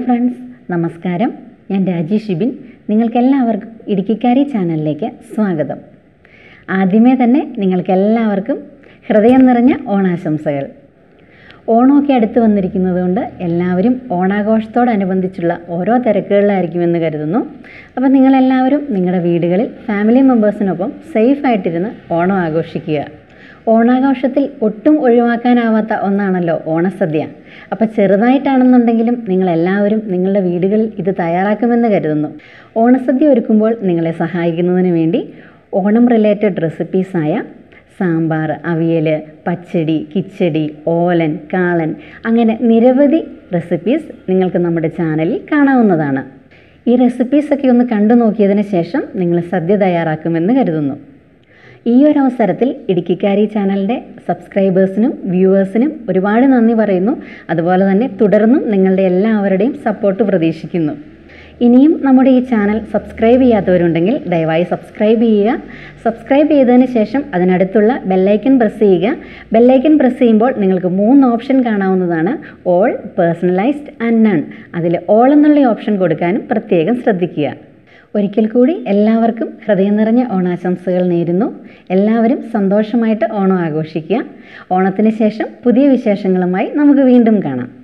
friends നമസ്കാരം ഞാൻ രാജി ഷിബിൻ നിങ്ങൾക്കെല്ലാവർക്കും ഇടുക്കിക്കാരി ചാനലിലേക്ക് സ്വാഗതം ആദ്യമേ തന്നെ നിങ്ങൾക്കെല്ലാവർക്കും ഹൃദയം നിറഞ്ഞ ഓണാശംസകൾ ഓണമൊക്കെ അടുത്ത് വന്നിരിക്കുന്നത് കൊണ്ട് എല്ലാവരും ഓണാഘോഷത്തോടനുബന്ധിച്ചുള്ള ഓരോ തിരക്കുകളിലായിരിക്കുമെന്ന് കരുതുന്നു അപ്പോൾ നിങ്ങളെല്ലാവരും നിങ്ങളുടെ വീടുകളിൽ ഫാമിലി മെമ്പേഴ്സിനൊപ്പം സേഫായിട്ടിരുന്ന് ഓണം ആഘോഷിക്കുക ഓണാഘോഷത്തിൽ ഒട്ടും ഒഴിവാക്കാനാവാത്ത ഒന്നാണല്ലോ ഓണസദ്യ അപ്പോൾ ചെറുതായിട്ടാണെന്നുണ്ടെങ്കിലും നിങ്ങളെല്ലാവരും നിങ്ങളുടെ വീടുകളിൽ ഇത് തയ്യാറാക്കുമെന്ന് കരുതുന്നു ഓണസദ്യ ഒരുക്കുമ്പോൾ നിങ്ങളെ സഹായിക്കുന്നതിന് വേണ്ടി ഓണം റിലേറ്റഡ് റെസിപ്പീസായ സാമ്പാർ അവിയൽ പച്ചടി കിച്ചടി ഓലൻ കാളൻ അങ്ങനെ നിരവധി റെസിപ്പീസ് നിങ്ങൾക്ക് നമ്മുടെ ചാനലിൽ കാണാവുന്നതാണ് ഈ റെസിപ്പീസൊക്കെ ഒന്ന് കണ്ടു നോക്കിയതിന് ശേഷം നിങ്ങൾ സദ്യ തയ്യാറാക്കുമെന്ന് കരുതുന്നു ഈ ഒരു അവസരത്തിൽ ഇടുക്കിക്കാരി ചാനലിൻ്റെ സബ്സ്ക്രൈബേഴ്സിനും വ്യൂവേഴ്സിനും ഒരുപാട് നന്ദി പറയുന്നു അതുപോലെ തന്നെ തുടർന്നും നിങ്ങളുടെ എല്ലാവരുടെയും സപ്പോർട്ട് പ്രതീക്ഷിക്കുന്നു ഇനിയും നമ്മുടെ ഈ ചാനൽ സബ്സ്ക്രൈബ് ചെയ്യാത്തവരുണ്ടെങ്കിൽ ദയവായി സബ്സ്ക്രൈബ് ചെയ്യുക സബ്സ്ക്രൈബ് ചെയ്തതിന് ശേഷം അതിനടുത്തുള്ള ബെല്ലൈക്കൺ പ്രസ് ചെയ്യുക ബെല്ലൈക്കൺ പ്രസ് ചെയ്യുമ്പോൾ നിങ്ങൾക്ക് മൂന്ന് ഓപ്ഷൻ കാണാവുന്നതാണ് ഓൾ പേഴ്സണലൈസ്ഡ് ആൻഡ് നൺ അതിൽ ഓൾ എന്നുള്ള ഓപ്ഷൻ കൊടുക്കാനും പ്രത്യേകം ശ്രദ്ധിക്കുക ഒരിക്കൽ കൂടി എല്ലാവർക്കും ഹൃദയം നിറഞ്ഞ ഓണാശംസകൾ നേരുന്നു എല്ലാവരും സന്തോഷമായിട്ട് ഓണം ആഘോഷിക്കുക ഓണത്തിന് ശേഷം പുതിയ വിശേഷങ്ങളുമായി നമുക്ക് വീണ്ടും കാണാം